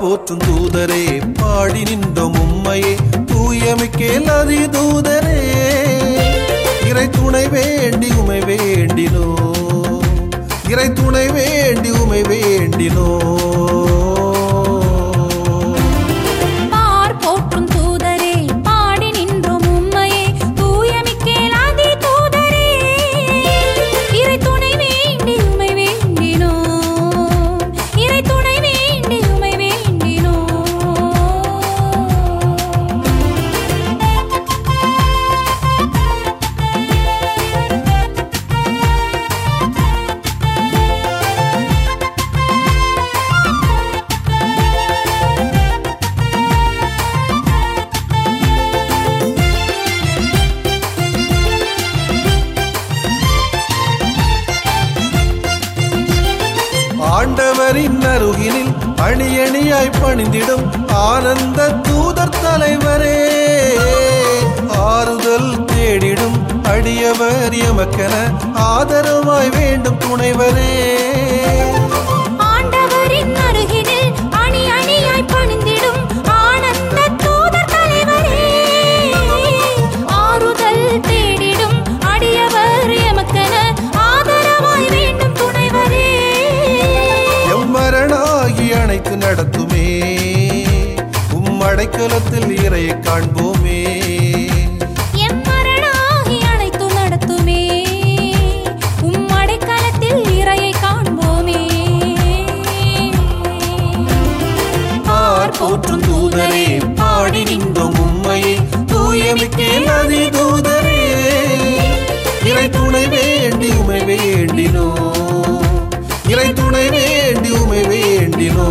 போற்றும் தூதரே பாடி நின்றோம் உம்மையே தூயமிக்கேல் அதி தூதரே இறை துணை வேண்டி உமை வேண்டினோ இறை துணை வேண்டி உமை வேண்டினோ பார் போற்றும் தூதரே பாடி நின்றோம் உம்மையே தூயமிக்கேல் ஆதி தூதரே இறை துணை வேண்டி உமை வேண்டினோ இறை துணை வேண்டி உமை வேண்டினோ ஆண்டவரின் அருகினில் அணி அணியாய் பணிந்திடும் ஆனந்த தூதர் தலைவரே ஆறுதல் தேடிடும் அடியவர் எமக்கென ஆதரவாய் வேண்டும் துணைவரே ஆண்டவரின் அருகினில் அணி அணியாய் பணிந்திடும் ஆனந்த தூதர் தலைவரே ஆறுதல் தேடிடும் அடியவர் எமக்கென ஆதரவாய் வேண்டும் துணைவரே எம்மரணாகி அணைத்து நடத்துமே உம் அடைக்கலத்தில் இறையை காண்போமே எம்மரணாகி அணைத்து நடத்துமே உம் அடைக்கலத்தில் இறையை காண்போமே பார் போற்றும் தூதரே பாடி நின்றோம் உம்மையை தூயமிக்கேல் அதி தூதரே இறை துணை வேண்டி உமை வேண்டினோ இறை துணை வேண்டி உமை வேண்டினோ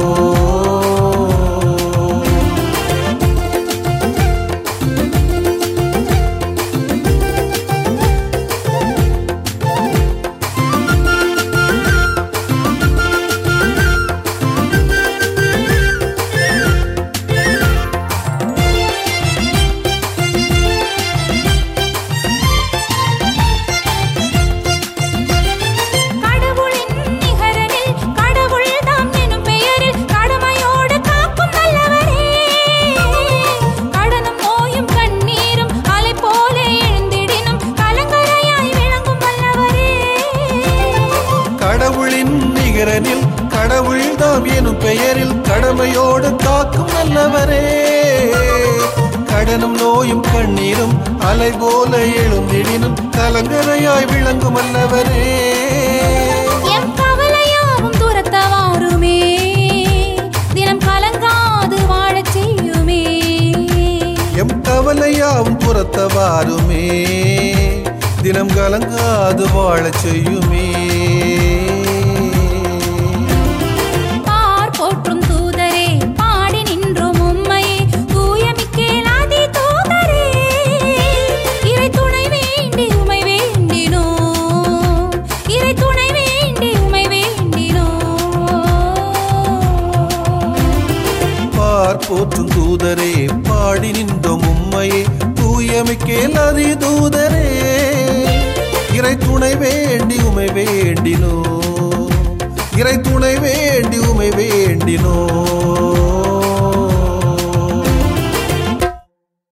கடவுளின் நிகரனில் கடவுள் தாம் எனும் பெயரில் கடமையோடு காக்கும் நல்லவரே கடனும் நோயும் கண்ணீரும் அலை போல எழுந்திடினும் கலங்கரையாய் விளங்கும் வல்லவரே கடவுளின் நிகரனில் கடவுள் தாம் எனும் பெயரில் கடமையோடு காக்கும் நல்லவரே கடனும் நோயும் கண்ணீரும் அலை போல எழுந்திடினும் கலங்கரையாய் விளங்கும் அல்லவரே எம் கவலையாவும் துரத்த வாருமே தினம் கலங்காது வாழச் செய்யுமே எம் கவலையாவும் புறத்தவாருமே தினம் கலங்காது வாழச் செய்யுமே பார் போற்றும் தூதரே பாடி நின்றோம் உம்மையே தூயமிக்கேல் ஆதி தூதரே இறை துணை வேண்டி உமை வேண்டினோ இறை துணை வேண்டி உமை வேண்டினோ பார் போற்றும் தூதரே பாடி நின்றோம் உம்மையே தூயமிக்கேல் அதி தூதரே இறை துணை வேண்டி உமை வேண்டினோ இறை துணை வேண்டி உமை வேண்டினோ